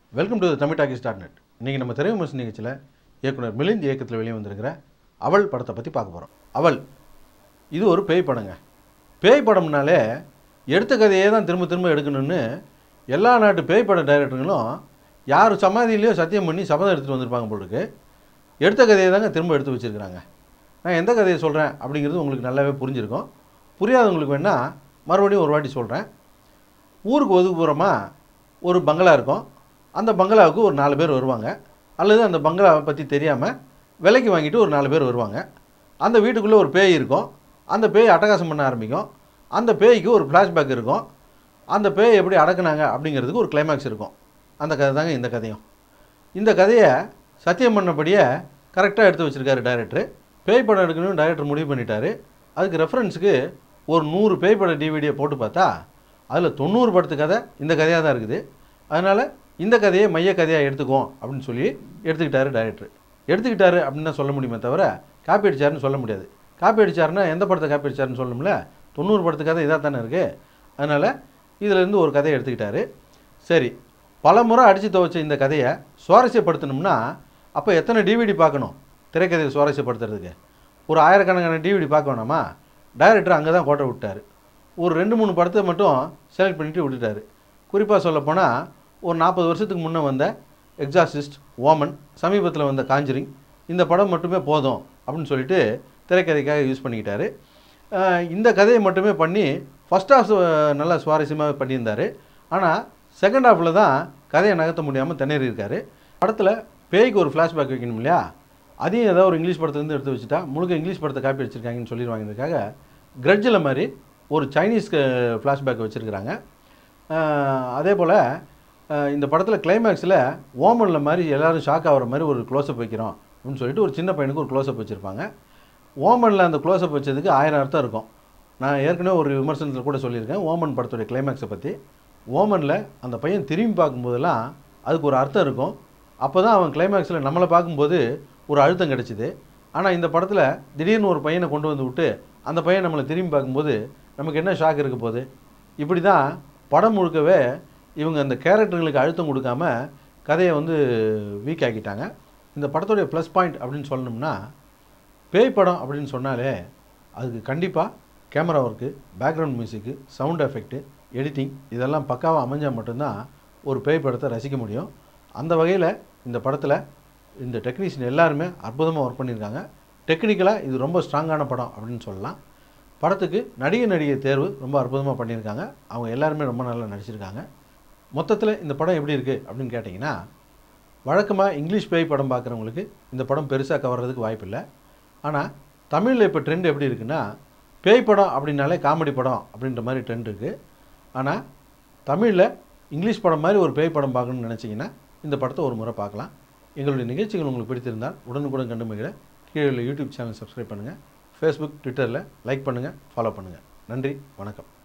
welcome to Tamil talkies dot net இன்றைக்கி நம்ம திரை விமர்சன நிகழ்ச்சியில் இயக்குனர் மிலிந்த் இயக்கத்தில் வெளியே வந்திருக்கிற அவள் படத்தை பற்றி பார்க்க போகிறோம் அவள் இது ஒரு பேய் படங்க பேய் படம்னாலே எடுத்த கதையே தான் திரும்ப திரும்ப எடுக்கணும்னு எல்லா நாட்டு பேய் பட டைரக்டர்களும் யார் சமாதியிலையோ சத்தியம் பண்ணி சபதம் எடுத்துகிட்டு வந்திருப்பாங்க போல இருக்கு எடுத்த கதையை தாங்க திரும்ப எடுத்து வச்சுருக்கிறாங்க நான் எந்த கதையை சொல்கிறேன் அப்படிங்கிறது உங்களுக்கு நல்லாவே புரிஞ்சிருக்கும் புரியாதவங்களுக்கு வேணால் மறுபடியும் ஒரு வாட்டி சொல்கிறேன் ஊருக்கு ஒதுக்குப்புறமாக ஒரு பங்களா இருக்கும் அந்த பங்களாவுக்கு ஒரு நாலு பேர் வருவாங்க அல்லது அந்த பங்களாவை பற்றி தெரியாமல் விலைக்கு வாங்கிட்டு ஒரு நாலு பேர் வருவாங்க அந்த வீட்டுக்குள்ளே ஒரு பேய் இருக்கும் அந்த பேய் அட்டகாசம் பண்ண ஆரம்பிக்கும் அந்த பேய்க்கு ஒரு ஃப்ளாஷ்பேக் இருக்கும் அந்த பேய் எப்படி அடக்குனாங்க அப்படிங்கிறதுக்கு ஒரு கிளைமேக்ஸ் இருக்கும் அந்த கதை தாங்க இந்த கதையும் இந்த கதையை சத்தியம் பண்ணபடியே கரெக்டாக எடுத்து வச்சிருக்காரு டைரக்டர் பேய் படம் எடுக்கணும்னு டைரக்டர் முடிவு பண்ணிட்டாரு அதுக்கு ரெஃபரன்ஸுக்கு ஒரு நூறு பேய் பட டிவிடியை போட்டு பார்த்தா அதில் தொண்ணூறு படத்து கதை இந்த கதையாக தான் இருக்குது அதனால் இந்த கதையை மைய கதையாக எடுத்துக்குவோம் அப்படின்னு சொல்லி எடுத்துக்கிட்டாரு டைரக்டர் எடுத்துக்கிட்டாரு அப்படின்னு தான் சொல்ல முடியுமே தவிர காப்பி அடிச்சாருன்னு சொல்ல முடியாது காப்பி அடிச்சாருன்னா எந்த படத்தை காப்பி அடிச்சாருன்னு சொல்லணும்ல தொண்ணூறு படத்து கதை இதாக தானே இருக்குது அதனால் இதிலேருந்து ஒரு கதையை எடுத்துக்கிட்டாரு சரி பல முறை அடித்து துவைச்ச இந்த கதையை சுவாரஸ்யப்படுத்தணும்னா அப்போ எத்தனை டிவிடி பார்க்கணும் திரைக்கதையை சுவாரஸ்யப்படுத்துறதுக்கு ஒரு ஆயிரக்கணக்கான டிவிடி பார்க்க வேணாமா டைரக்டர் அங்கே தான் கோட்டை விட்டார் ஒரு ரெண்டு மூணு படத்தை மட்டும் செலக்ட் பண்ணிட்டு விட்டுட்டாரு குறிப்பாக சொல்லப்போனால் ஒரு நாற்பது வருஷத்துக்கு முன்னே வந்த எக்ஸாசிஸ்ட் ஓமன் சமீபத்தில் வந்த காஞ்சரிங் இந்த படம் மட்டுமே போதும் அப்படின்னு சொல்லிட்டு திரைக்கதைக்காக யூஸ் பண்ணிக்கிட்டாரு அஹ் இந்த கதையை மட்டுமே பண்ணி ஃபஸ்ட் ஹாஃப் நல்லா சுவாரஸ்யமாக பண்ணியிருந்தார் ஆனால் செகண்ட் ஹாஃபில் தான் கதையை நகர்த்த முடியாமல் திணறி இருக்காரு படத்தில் பேய்க்கு ஒரு ஃப்ளாஷ்பேக் வைக்கணும் இல்லையா அதையும் ஏதாவது ஒரு இங்கிலீஷ் படத்துலேருந்து எடுத்து வச்சுட்டா முழுக்க இங்கிலீஷ் படத்தை காப்பி அடிச்சிருக்காங்கன்னு சொல்லிடுவாங்கிறதுக்காக கிரட்ஜில் மாதிரி ஒரு சைனீஸ் ஃப்ளாஷ்பேக் வச்சுருக்கிறாங்க அதே போல் இந்த படத்தில் கிளைமேக்ஸில் ஓமனில் மாதிரி எல்லாரும் ஷாக் ஆகிற மாதிரி ஒரு க்ளோஸ்அப் வைக்கிறோம் அப்படின்னு சொல்லிட்டு ஒரு சின்ன பையனுக்கு ஒரு க்ளோஸ்அப் வச்சுருப்பாங்க ஓமனில் அந்த க்ளோஸ்அப் வச்சதுக்கு ஆயிரம் அர்த்தம் இருக்கும் நான் ஏற்கனவே ஒரு விமர்சனத்தில் கூட சொல்லியிருக்கேன் ஓமன் படத்துடைய கிளைமேக்ஸை பற்றி ஓமனில் அந்த பையன் திரும்பி பார்க்கும்போதெல்லாம் அதுக்கு ஒரு அர்த்தம் இருக்கும் அப்போ தான் அவன் கிளைமேக்ஸில் நம்மளை பார்க்கும்போது ஒரு அழுத்தம் கிடச்சிது ஆனால் இந்த படத்தில் திடீர்னு ஒரு பையனை கொண்டு வந்து விட்டு அந்த பையன் நம்மளை திரும்பி பார்க்கும்போது நமக்கு என்ன ஷாக் இருக்க போகுது இப்படி தான் படம் முழுக்கவே இவங்க அந்த கேரக்டர்களுக்கு அழுத்தம் கொடுக்காம கதையை வந்து வீக் ஆக்கிட்டாங்க இந்த படத்துடைய ப்ளஸ் பாயிண்ட் அப்படின்னு சொல்லணும்னா பேய் படம் அப்படின்னு சொன்னாலே அதுக்கு கண்டிப்பாக camera work background music sound effect editing இதெல்லாம் பக்காவாக அமைஞ்சால் மட்டும்தான் ஒரு பேய் படத்தை ரசிக்க முடியும் அந்த வகையில் இந்த படத்தில் இந்த டெக்னீஷியன் எல்லாருமே அற்புதமாக ஒர்க் பண்ணியிருக்காங்க டெக்னிக்கலாக இது ரொம்ப ஸ்ட்ராங்கான படம் அப்படின்னு சொல்லலாம் படத்துக்கு நடிகை நடிகை தேர்வு ரொம்ப அற்புதமாக பண்ணியிருக்காங்க அவங்க எல்லாருமே ரொம்ப நல்லா நடிச்சிருக்காங்க மொத்தத்தில் இந்த படம் எப்படி இருக்குது அப்படின்னு கேட்டிங்கன்னா வழக்கமாக இங்கிலீஷ் பேய் படம் பார்க்குறவங்களுக்கு இந்த படம் பெருசாக கவர்றதுக்கு வாய்ப்பில்லை ஆனால் தமிழில் இப்போ ட்ரெண்ட் எப்படி இருக்குன்னா பேய் படம் அப்படின்னாலே காமெடி படம் அப்படின்ற மாதிரி ட்ரெண்ட் இருக்குது ஆனால் தமிழில் இங்கிலீஷ் படம் மாதிரி ஒரு பேய் படம் பார்க்கணும்னு நினச்சிங்கன்னா இந்த படத்தை ஒரு முறை பார்க்கலாம் எங்களுடைய நிகழ்ச்சிகள் உங்களுக்கு பிடித்திருந்தால் உடனுக்குடன் கண்டு மகிழ கீழே உள்ள யூடியூப் சேனல் சப்ஸ்கிரைப் பண்ணுங்கள் ஃபேஸ்புக் ட்விட்டரில் லைக் பண்ணுங்கள் ஃபாலோ பண்ணுங்கள் நன்றி வணக்கம்